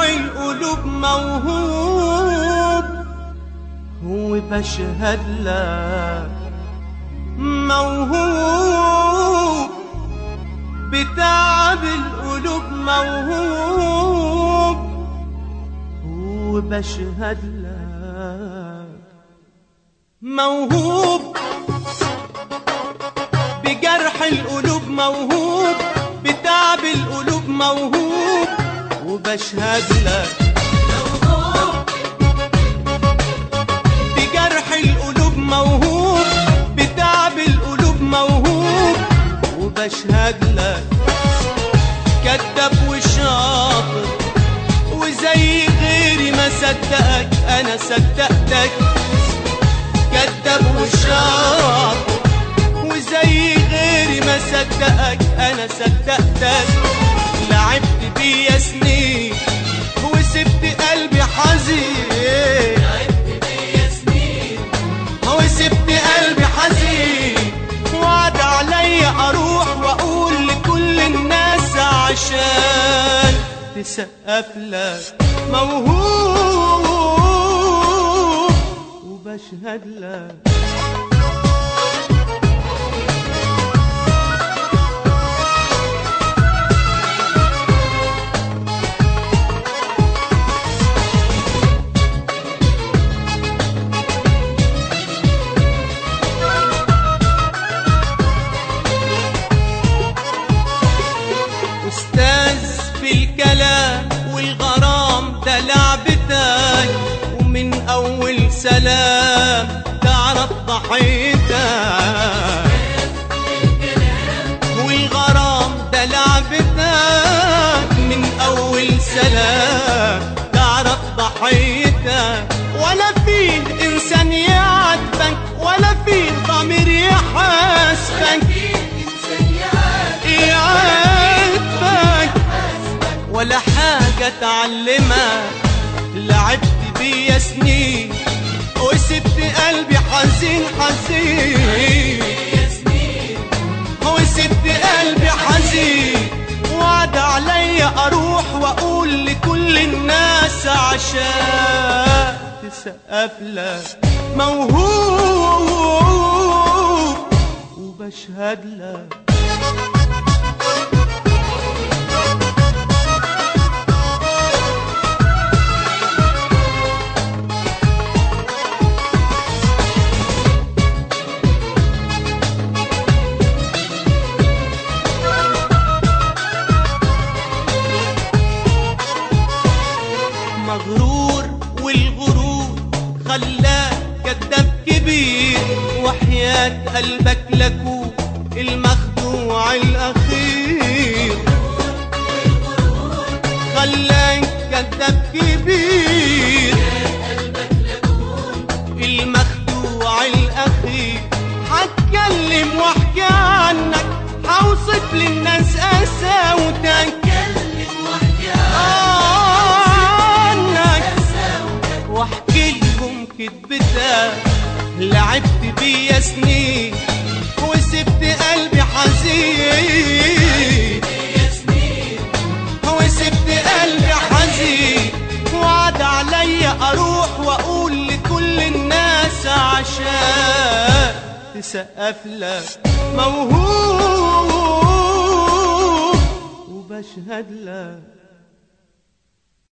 القلوب موهوب وبشهد لك موهوب بتعب القلوب موهوب وبشهد لك موهوب بجرح القلوب موهوب بتعب القلوب موهوب وبشهد لك بجرح القلوب موهوب بتعب القلوب موهوب وبشهد لك كذاب وشاطر وزي غيري ما صدقك انا صدقتك كذاب وشاطر وزي غيري ما صدقك انا صدقتك لعبت بيا سنين وسبت قلبي حزين وسبت قلبي حزين وعد عليا اروح واقول لكل الناس عشان تسقف لك موهوب وبشهد لك أستاذ في الكلام والغرام ده لعبتك ومن أول سلام تعرف ضحيتك والغرام ده لعبتك من أول سلام تعرف ضحيتك ولا فيه إنسان يعاتبك ولا فيه ضمير يحاسبك يعاتبك ولا حاجة تعلمك لعبت بيا سنين وسبت قلبي حزين حزين وسبت قلبي حزين وعد عليا اروح واقول لكل الناس عشان تسقف لك موهوب وبشهد لك مغرور والغرور خلاك كذاب كبير وحياة قلبك لكو المخدوع الأخير خلاك كذاب كبير المخدوع الأخير هتكلم واحكي عنك هوصف للناس قساوتك عنك واحكي لهم كدبتك لعبت بيا سنين وسبت قلبي حزين وسبت قلبي حزين وعد عليا اروح واقول لكل الناس عشان تسقف لك موهوب وبشهد لك